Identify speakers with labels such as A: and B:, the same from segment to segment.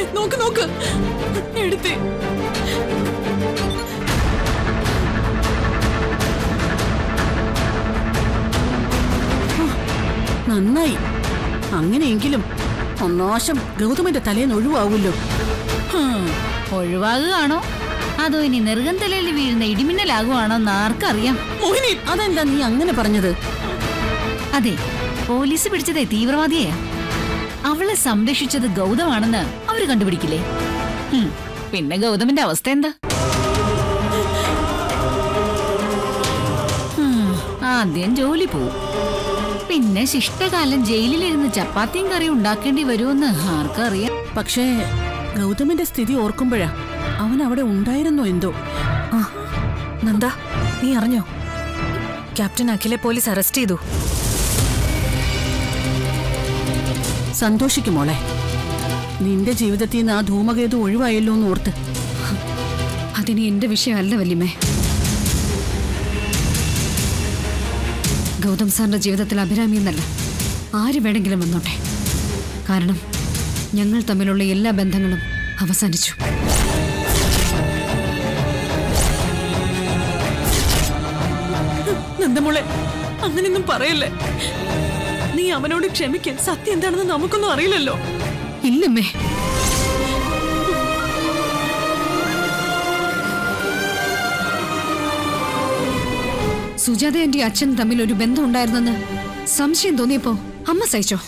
A: നോക്ക് നോക്ക് എടുത്തേ നന്നായി അങ്ങനെയെങ്കിലും ഒന്നാശം ഗൗതമന്റെ തലേന്ന് ഒഴിവാവൂല്ലോ
B: ഹും, ഒഴിവാകുകയാണോ അതോ ഇനി നെറുകന്തലയിൽ വീഴുന്ന ഇടിമിന്നലാകുവാണോ എന്ന് ആർക്കറിയാം
A: മോഹിനി അതെന്താ നീ അങ്ങനെ പറഞ്ഞത്
B: അതെ പോലീസ് പിടിച്ചതേ തീവ്രവാദിയെയാ അവളെ സംരക്ഷിച്ചത് ഗൗതമാണെന്ന് അവര് കണ്ടുപിടിക്കില്ലേ ഹും, പിന്നെ ഗൗതമിന്റെ അവസ്ഥ എന്താ ഹും, ആദ്യം ജോലി പോവും പിന്നെ ശിഷ്ടകാലം ജയിലിലിരുന്ന് ചപ്പാത്തിയും കറിയും ഉണ്ടാക്കേണ്ടി വരുമെന്ന് ആർക്കറിയാം
A: പക്ഷേ ഗൗതമന്റെ സ്ഥിതി ഓർക്കുമ്പോഴാ അവൻ അവിടെ ഉണ്ടായിരുന്നോ എന്തോ
C: ആ നന്ദ നീ അറിഞ്ഞോ ക്യാപ്റ്റൻ അഖിലെ പോലീസ് അറസ്റ്റ് ചെയ്തു
A: സന്തോഷിക്കും മോളെ നിന്റെ ജീവിതത്തിൽ നിന്ന് ആ ധൂമകേതു ഒഴിവായല്ലോ എന്ന് ഓർത്ത്
C: അതിന് എന്റെ വിഷയമല്ല വല്യമ്മേ ഗൗതം സാറിന്റെ ജീവിതത്തിൽ അഭിരാമി എന്നല്ല ആര് വേണമെങ്കിലും വന്നോട്ടെ കാരണം ഞങ്ങൾ തമ്മിലുള്ള എല്ലാ ബന്ധങ്ങളും അവസാനിച്ചു
A: നന്ദമോളെ അങ്ങനെയൊന്നും പറയല്ലേ നീ അവനോട് ക്ഷമിക്ക സത്യം എന്താണെന്ന് നമുക്കൊന്നും അറിയില്ലല്ലോ
C: ഇല്ലമ്മേ സുജാത എന്റെ അച്ഛൻ തമ്മിൽ ഒരു ബന്ധം ഉണ്ടായിരുന്നെന്ന് സംശയം തോന്നിയപ്പോ അമ്മ സഹിച്ചോ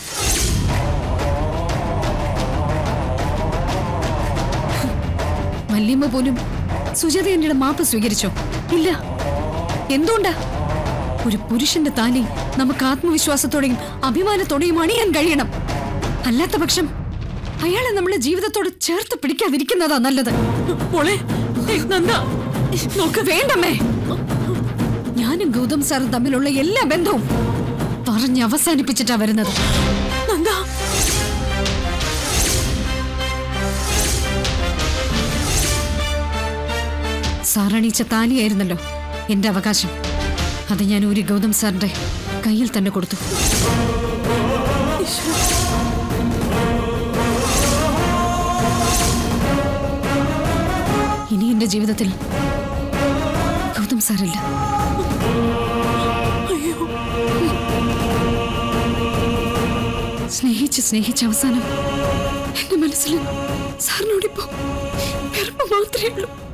C: വല്യമ്മ പോലും സുജാത എന്റെ മാപ്പ് സ്വീകരിച്ചോ ഇല്ല എന്തുകൊണ്ടാ ഒരു പുരുഷന്റെ താലി നമുക്ക് ആത്മവിശ്വാസത്തോടെയും അഭിമാനത്തോടെയും അണിയാൻ കഴിയണം അല്ലാത്ത പക്ഷം അയാളെ നമ്മുടെ ജീവിതത്തോട് ചേർത്ത് പിടിക്കാതിരിക്കുന്നതാ നല്ലത്
A: മോളെ ഏയ് നന്ദ
C: നോക്ക് വേണ്ടമ്മേ ഞാനും ഗൗതം സാറും തമ്മിലുള്ള എല്ലാ ബന്ധവും പറഞ്ഞ് അവസാനിപ്പിച്ചിട്ടാ വരുന്നത്
A: നന്ദ
C: സാറണീച്ച താലിയായിരുന്നല്ലോ എന്റെ അവകാശം അത് ഞാൻ ഒരു ഗൗതം സാറിന്റെ കയ്യിൽ തന്നെ കൊടുത്തു ഇനി എന്റെ ജീവിതത്തിൽ ഗൗതം സാറില്ല സ്നേഹിച്ച് സ്നേഹിച്ച് അവസാനം എന്റെ മനസ്സിൽ സാറിനോടിപ്പോ വെറുപ്പ് മാത്രമേ ഉള്ളൂ